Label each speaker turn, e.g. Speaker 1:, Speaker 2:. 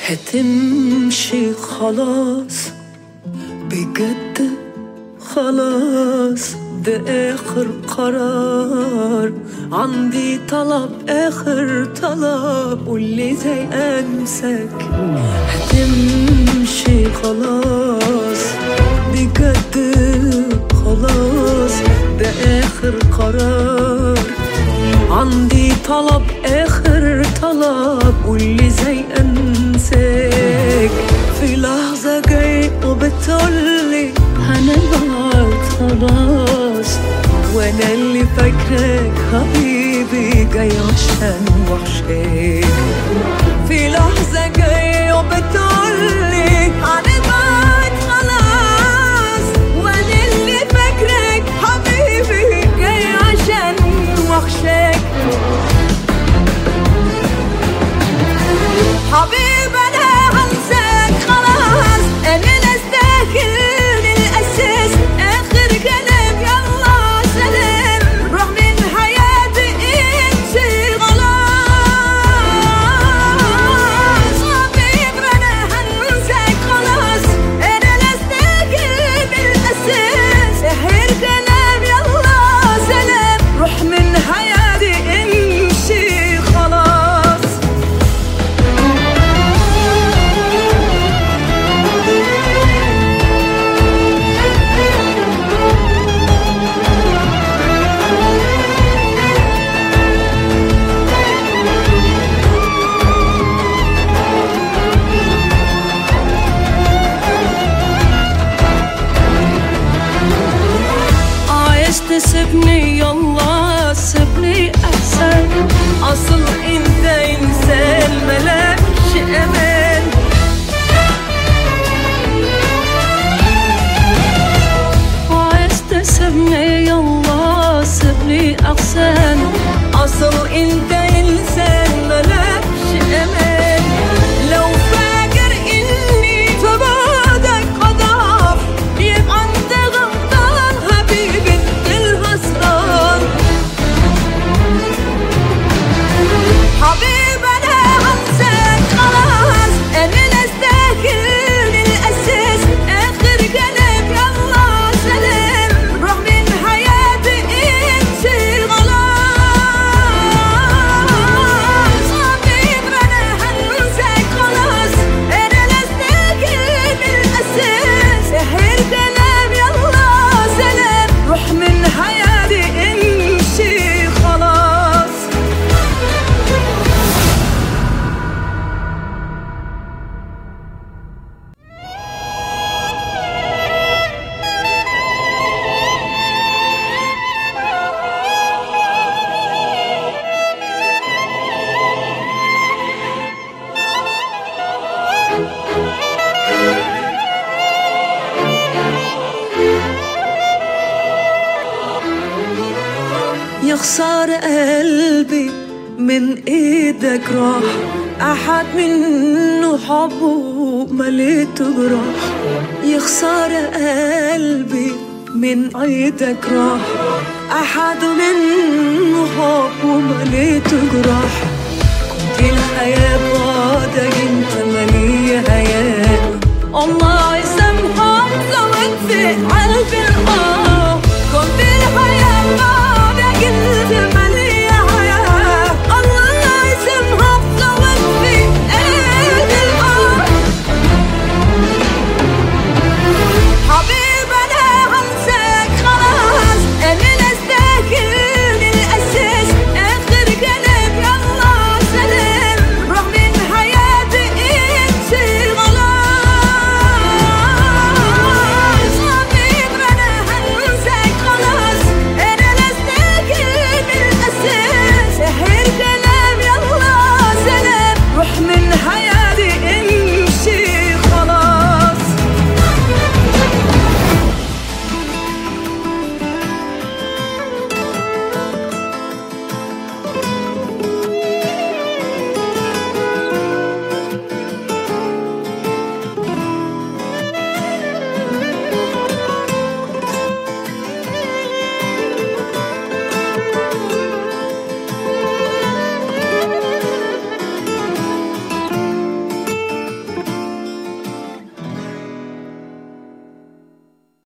Speaker 1: هتمشي خلاص بجد خلاص ده آخر قرار عندي طلب آخر طلب قولي زي أنساك هتمشي خلاص بجد خلاص ده آخر قرار عندي طلب آخر طلب قولي زي أنساك في لحظة جاي وبتقولي هنبعد خلاص وانا اللي فاكرك حبيبي جاي عشان وحشاك في لحظة جاي وبتقولي هنبعد خلاص وانا اللي فاكرك حبيبي جاي عشان وحشاك حبيب انا هنساك خلاص انا نستاهل الاساس اخر كلام يلا سلام روح من حياتي امشي خلاص حبيب انا هنساك خلاص انا نستاهل الاساس اخر كلام يلا سلام روح من حياتي امشي خلاص عايز تسيبني يلا سيبني احسن اصل انت انسان ملكش امان عايز تسيبني يلا سيبني احسن اصل انت انسان ملكش امان لو فاكر اني في بعدك اضعف يبقى انت غلطان حبيبي انت الخسران حبيب انا هنساك خلاص انا نستاهل الاساس اخر كلام يلا سلام روح من حياتي امشي خلاص حبيب انا هنساك خلاص انا نستاهل الاساس اخر كلام يلا سلام روح من حياتي امشي خلاص يا خسارة قلبي من ايدك راح احد منه حبه مليته جراح يا خسارة قلبي من ايدك راح احد منه حبه مليته جراح كنت الحياة